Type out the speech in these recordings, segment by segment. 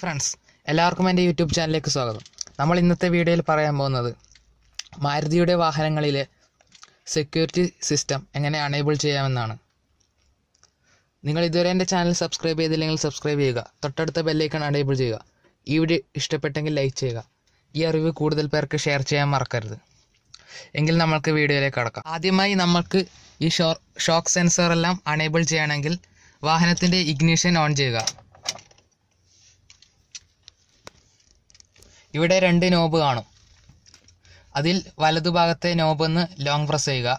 friends എല്ലാവർക്കും എൻ്റെ YouTube ചാനലിലേക്ക് സ്വാഗതം നമ്മൾ ഇന്നത്തെ വീഡിയോയിൽ പറയാൻ പോകുന്നത് മാരുതിയുടെ വാഹനങ്ങളിലെ സെക്യൂരിറ്റി സിസ്റ്റം എങ്ങനെ അണേബിൾ ചെയ്യാമെന്നാണ് നിങ്ങൾ ഇതുവരെ എൻ്റെ ചാനൽ സബ്സ്ക്രൈബ് ചെയ്തില്ലെങ്കിൽ സബ്സ്ക്രൈബ് ചെയ്യുക തൊട്ടടുത്ത ബെല്ലൈക്കൺ അണേബിൾ ചെയ്യുക ഈ വീഡിയോ ഇഷ്ടപ്പെട്ടെങ്കിൽ ലൈക്ക് ചെയ്യുക ഈ അറിവ് കൂടുതൽ പേർക്ക് ഷെയർ ചെയ്യാൻ മറക്കരുത് എങ്കിൽ നമ്മൾക്ക് വീഡിയോയിലേക്ക് കടക്കാം ആദ്യമായി നമ്മൾക്ക് ഈ ഷോ ഷോക്ക് സെൻസർ എല്ലാം അണേബിൾ ചെയ്യണമെങ്കിൽ വാഹനത്തിൻ്റെ ഇഗ്നിഷൻ ഓൺ ചെയ്യുക ഇവിടെ രണ്ട് നോബ് കാണും അതിൽ വലതുഭാഗത്തെ നോബ് ഒന്ന് ലോങ് പ്രസ് ചെയ്യുക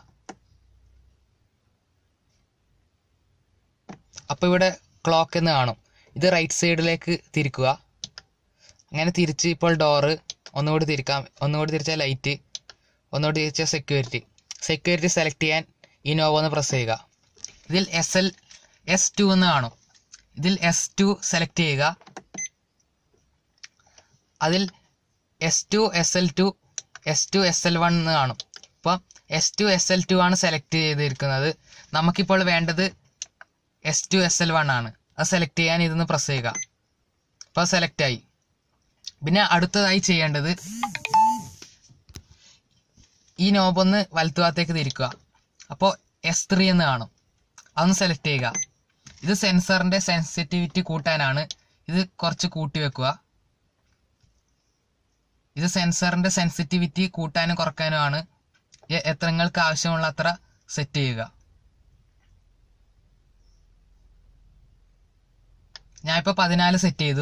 അപ്പോൾ ഇവിടെ ക്ലോക്ക് എന്ന് കാണും ഇത് റൈറ്റ് സൈഡിലേക്ക് തിരിക്കുക അങ്ങനെ തിരിച്ച് ഇപ്പോൾ ഡോറ് ഒന്നുകൂടി തിരിക്കാം ഒന്നുകൂടി തിരിച്ചാൽ ലൈറ്റ് ഒന്നുകൂടി തിരിച്ചാൽ സെക്യൂരിറ്റി സെക്യൂരിറ്റി സെലക്ട് ചെയ്യാൻ ഈ നോബ് ഒന്ന് പ്രസ് ചെയ്യുക ഇതിൽ എസ് എൽ എസ് ടു എന്ന് കാണും ഇതിൽ എസ് ടു സെലക്ട് ചെയ്യുക അതിൽ S two S L two S two S L one എന്ന് കാണും ഇപ്പോൾ S two S L two ആണ് സെലക്ട് ചെയ്തിരിക്കുന്നത് നമുക്കിപ്പോൾ വേണ്ടത് S two S L one ആണ് അത് സെലക്ട് ചെയ്യാൻ ഇതൊന്ന് പ്രസ് ചെയ്യുക ഇപ്പോൾ സെലക്ട് ആയി പിന്നെ അടുത്തതായി ചെയ്യേണ്ടത് ഈ നോബൊന്ന് വലത്തുഭാഗത്തേക്ക് തിരിക്കുക അപ്പോൾ എസ് ത്രീ എന്ന് കാണും അതൊന്ന് സെലക്ട് ചെയ്യുക ഇത് സെൻസറിൻ്റെ സെൻസിറ്റിവിറ്റി കൂട്ടാനാണ് ഇത് കുറച്ച് കൂട്ടി വെക്കുക ഇത് സെൻസറിന്റെ സെൻസിറ്റിവിറ്റി കൂട്ടാനും കുറക്കാനുമാണ് എ- എത്ര നിങ്ങൾക്ക് ആവശ്യമുള്ള അത്ര സെറ്റ് ചെയ്യുക ഞാനിപ്പോൾ പതിനാല് സെറ്റ് ചെയ്തു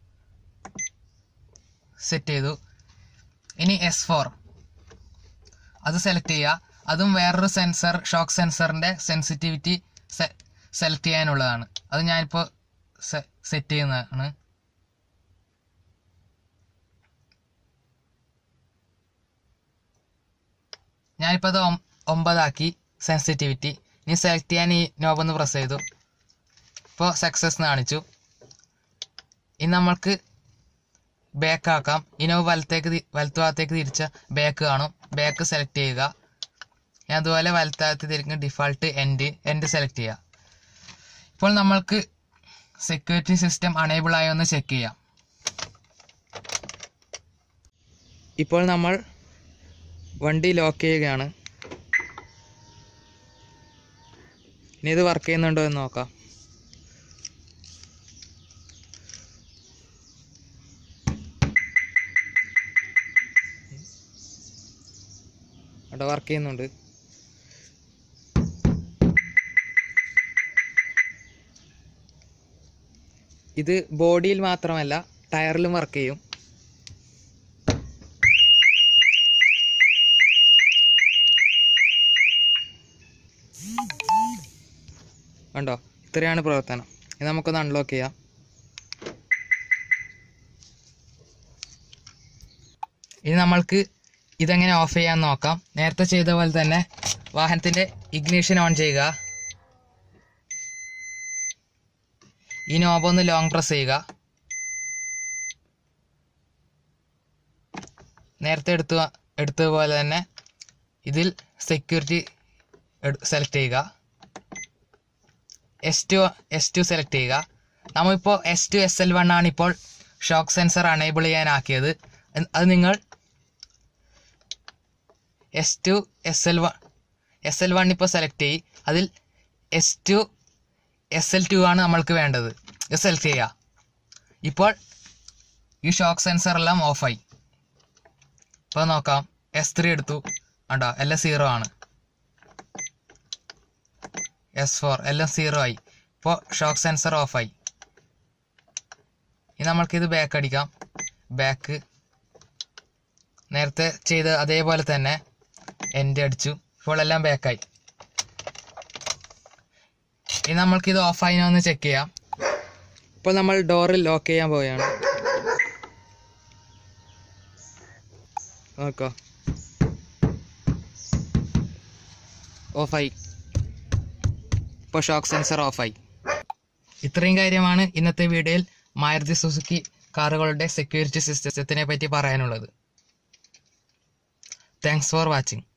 സെറ്റ് ചെയ്തു ഇനി എസ് ഫോർ അത് സെലക്ട് ചെയ്യുക അതും വേറൊരു സെൻസർ ഷോക്ക് സെൻസറിന്റെ സെൻസിറ്റിവിറ്റി സെലക്ട് ചെയ്യാനുള്ളതാണ് അത് ഞാനിപ്പോൾ സെറ്റ് ചെയ്യുന്നതാണ് ഞാനിപ്പോൾ അത് ഒം- ഒമ്പതാക്കി സെൻസിറ്റിവിറ്റി ഇനി സെലക്ട് ചെയ്യാൻ ഈ നോബ് ഒന്ന് പ്രസ് ചെയ്തു ഇപ്പോൾ സക്സസ് എന്ന് കാണിച്ചു ഇനി നമ്മൾക്ക് ബാക്ക് ആക്കാം ഈ നോബ് വലത്തേക്ക് തി- വലത്ത് ഭാഗത്തേക്ക് തിരിച്ച ബാക്ക് കാണും ബാക്ക് സെലക്ട് ചെയ്യുക ഇനി അതുപോലെ വലത്താകത്ത് തിരിക്കുന്ന ഡിഫാൾട്ട് എൻഡ് എൻഡ് സെലക്ട് ചെയ്യുക ഇപ്പോൾ നമ്മൾക്ക് സെക്യൂരിറ്റി സിസ്റ്റം അണേബിൾ ആയോ എന്ന് ചെക്ക് ചെയ്യാം ഇപ്പോൾ നമ്മൾ വണ്ടി ലോക്ക് ചെയ്യുകയാണ് ഇനി ഇത് വർക്ക് ചെയ്യുന്നുണ്ടോ എന്ന് നോക്കാം അവിടെ വർക്ക് ചെയ്യുന്നുണ്ട് ഇത് ബോഡിയിൽ മാത്രമല്ല ടയറിലും വർക്ക് ചെയ്യും കണ്ടോ ഇത്രയാണ് പ്രവർത്തനം ഇത് നമുക്കൊന്ന് അൺലോക്ക് ചെയ്യാം ഇനി നമ്മൾക്ക് ഇതെങ്ങനെ ഓഫ് ചെയ്യാൻ നോക്കാം നേരത്തെ ചെയ്ത പോലെ തന്നെ വാഹനത്തിന്റെ ഇഗ്നീഷൻ ഓൺ ചെയ്യുക ഈ നോബ് ഒന്ന് ലോങ് പ്രസ് ചെയ്യുക നേരത്തെ എടുത്ത എടുത്തതുപോലെ തന്നെ ഇതിൽ സെക്യൂരിറ്റി സെലക്ട് ചെയ്യുക S two S two select ചെയ്യുക നമ്മളിപ്പോൾ S two S L one ആണ് ഇപ്പോൾ ഷോക്ക് സെൻസർ അണേബിൾ ചെയ്യാനാക്കിയത് എന്ന് അത് നിങ്ങൾ S two S L one S L one ഇപ്പോൾ സെലക്ട് ചെയ്യും അതിൽ S two S L two ആണ് നമ്മൾക്ക് വേണ്ടത് ഇത് സെലക്ട് ചെയ്യുക ഇപ്പോൾ ഈ ഷോക്ക് സെൻസർ എല്ലാം ഓഫായി ഇപ്പോൾ നോക്കാം എസ് ത്രീ എടുത്തു കണ്ടോ എല്ലാം സീറോ ആണ് എസ് ഫോർ എല്ലാം സീറോ ആയി ഇപ്പോൾ ഷോക്ക് സെൻസർ ഓഫായി ഇനി നമ്മൾക്കിത് ബാക്ക് അടിക്കാം ബാക്ക് നേരത്തെ ചെയ്ത അതേപോലെ തന്നെ എൻ്റെ അടിച്ചു ഇപ്പോൾ എല്ലാം ബാക്കായി ഇനി നമ്മൾക്കിത് ഓഫായിനോ എന്ന് ചെക്ക് ചെയ്യാം ഇപ്പോൾ നമ്മൾ ഡോറിൽ ലോക്ക് ചെയ്യാൻ പോവുകയാണ് നോക്കോ ഓഫായി ഇപ്പോൾ ഷോക്ക് സെൻസർ ഓഫായി ഇത്രയും കാര്യമാണ് ഇന്നത്തെ വീഡിയോയിൽ മാരുതി സുസുക്കി കാറുകളുടെ സെക്യൂരിറ്റി സിസ്റ്റത്തിനെ പറ്റി പറയാനുള്ളത് താങ്ക്സ് ഫോർ വാച്ചിങ്